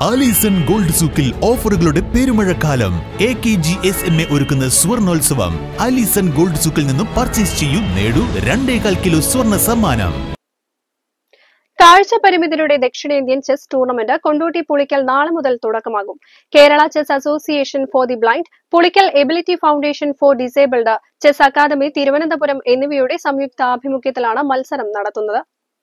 Alison gold സൂക്കിൽ ഓഫറുകളുടെ പെരുമഴക്കാലം A K G S M A ഒരുക്കുന്ന സ്വർണോത്സവം ആലീസൺ ഗോൾഡ് സൂക്കിൽ നിന്നും പർച്ചേസ് ചെയ്യൂ നേടൂ രണ്ടേകാൽ കിലോ സ്വർണ്ണ സമ്മാനം കാഴ്ച പരിമിതരുടെ ദക്ഷിണേന്ത്യൻ ചെസ് ടൂർണമെന്റ് കൊണ്ടോട്ടി പുളിക്കൽ നാളെ മുതൽ തുടക്കമാകും Kerala chess association for the blind Pulikkal ability foundation for disabled chess academy Thiruvananthapuram എന്നിവയുടെ സംയുക്ത ആഭിമുഖ്യത്തിലാണ് മത്സരം നടത്തുന്നത്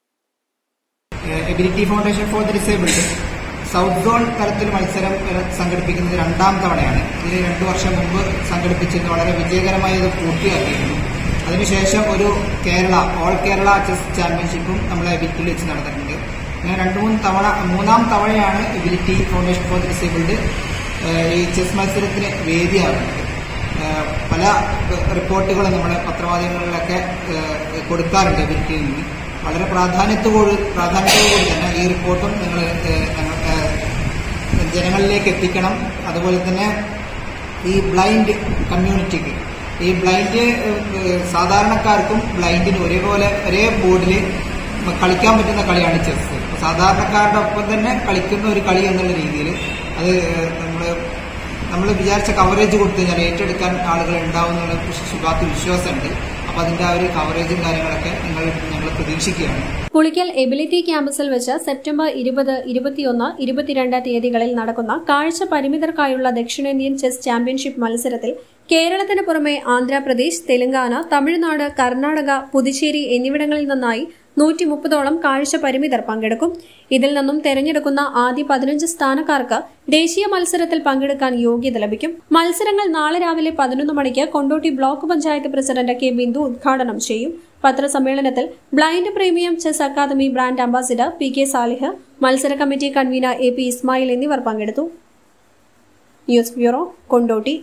ability foundation for the disabled south zone തലത്തിൽ മത്സരം ഏഹ്, സംഘടിപ്പിക്കുന്നത് രണ്ടാം തവണയാണ് ഇതിന് രണ്ടു വർഷം മുമ്പ് സംഘടിപ്പിച്ചിരുന്നു വളരെ വിജയകരമായി ഇത് പൂർത്തിയാക്കിയിരുന്നു അതിനുശേഷം ഒരു കേരള ഓൾ കേരള ചെസ് ചാമ്പ്യൻഷിപ്പും നമ്മളെ എബിലിറ്റിയിൽ വെച്ച് നടന്നിട്ടുണ്ട് അങ്ങനെ രണ്ട് മൂന്ന് തവണ മൂന്നാം തവണയാണ് ability foundation for the disabled ഏഹ്, ഈ ചെസ് മത്സരത്തിന് വേദിയാകുന്നത് ഏഹ്, പല റിപ്പോർട്ടുകളും നമ്മുടെ പത്രമാധ്യമങ്ങളിലൊക്കെ ഏഹ്, കൊടുക്കാറുണ്ട് എബിലിറ്റിയിൽ നിന്ന് വളരെ പ്രാധാന്യത്തോട് പ്രാധാന്യത്തോടുകൂടി തന്നെ ഈ റിപ്പോർട്ടും നിങ്ങൾ ഞങ്ങൾ ഏഹ്, ജനങ്ങളിലേക്ക് എത്തിക്കണം അതുപോലെ തന്നെ ഈ ബ്ലൈൻഡ് കമ്മ്യൂണിറ്റിക്ക് ഈ ബ്ലൈൻഡ് ഏഹ്, സാധാരണക്കാർക്കും ബ്ലൈൻഡിനും ഒരേപോലെ ഒരേ ബോർഡിൽ കളിക്കാൻ പറ്റുന്ന കളിയാണ് ചെസ് അപ്പൊ സാധാരണക്കാരുടെ ഒപ്പം തന്നെ കളിക്കുന്ന ഒരു കളി എന്നുള്ള രീതിയിൽ അത് നമ്മൾ നമ്മൾ വിചാരിച്ച കവറേജ് കൊടുത്തു കഴിഞ്ഞാൽ ഏറ്റെടുക്കാൻ ആളുകൾ ഉണ്ടാവും എന്നുള്ള ശുഭാപ്തി വിശ്വാസമുണ്ട് അപ്പൊ അതിന്റെ ആ ഒരു കവറേജും കാര്യങ്ങളൊക്കെ നിങ്ങൾ ഞങ്ങൾ പ്രതീക്ഷിക്കുകയാണ് പുളിക്കൽ എബിലിറ്റി ക്യാമ്പസിൽ വെച്ച് സെപ്റ്റംബർ ഇരുപത് ഇരുപത്തിയൊന്ന് ഇരുപത്തിരണ്ട് തീയതികളിൽ നടക്കുന്ന കാഴ്ച പരിമിതർക്കായുള്ള ദക്ഷിണേന്ത്യൻ ചെസ് ചാമ്പ്യൻഷിപ്പ് മത്സരത്തിൽ കേരളത്തിന് പുറമെ ആന്ധ്രാപ്രദേശ് തെലങ്കാന തമിഴ്നാട് കർണാടക പുതുച്ചേരി എന്നിവിടങ്ങളിൽ നിന്നായി നൂറ്റി മുപ്പതോളം കാഴ്ച പരിമിതർ പങ്കെടുക്കും ഇതിൽ നിന്നും തെരഞ്ഞെടുക്കുന്ന ആദ്യ പതിനഞ്ച് സ്ഥാനക്കാർക്ക് ദേശീയ മത്സരത്തിൽ പങ്കെടുക്കാൻ യോഗ്യത ലഭിക്കും മത്സരങ്ങൾ നാളെ രാവിലെ പതിനൊന്ന് മണിക്ക് Kondotty block panchayat president K Bindu ഉദ്ഘാടനം ചെയ്യും പത്രസമ്മേളനത്തിൽ blind premium chess academy brand ambassador P K Salih മത്സര committee convener A P Ismail എന്നിവർ പങ്കെടുത്തു ന്യൂസ് ബ്യൂറോ കൊണ്ടോട്ടി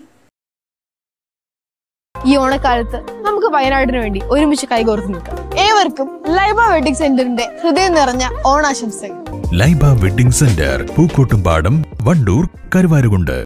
ഈ ഓണക്കാലത്ത് നമുക്ക് വയനാടിന് വേണ്ടി ഒരുമിച്ച് കൈകോർത്ത് നിൽക്കാം ഏവർക്കും ലൈബ വെഡിങ് സെന്ററിന്റെ ഹൃദയം നിറഞ്ഞ ഓണാശംസകൾ ലൈബ വെഡിംഗ് സെന്റർ പൂക്കോട്ടുംപാടം വണ്ടൂർ കരുവാരുകുണ്ട്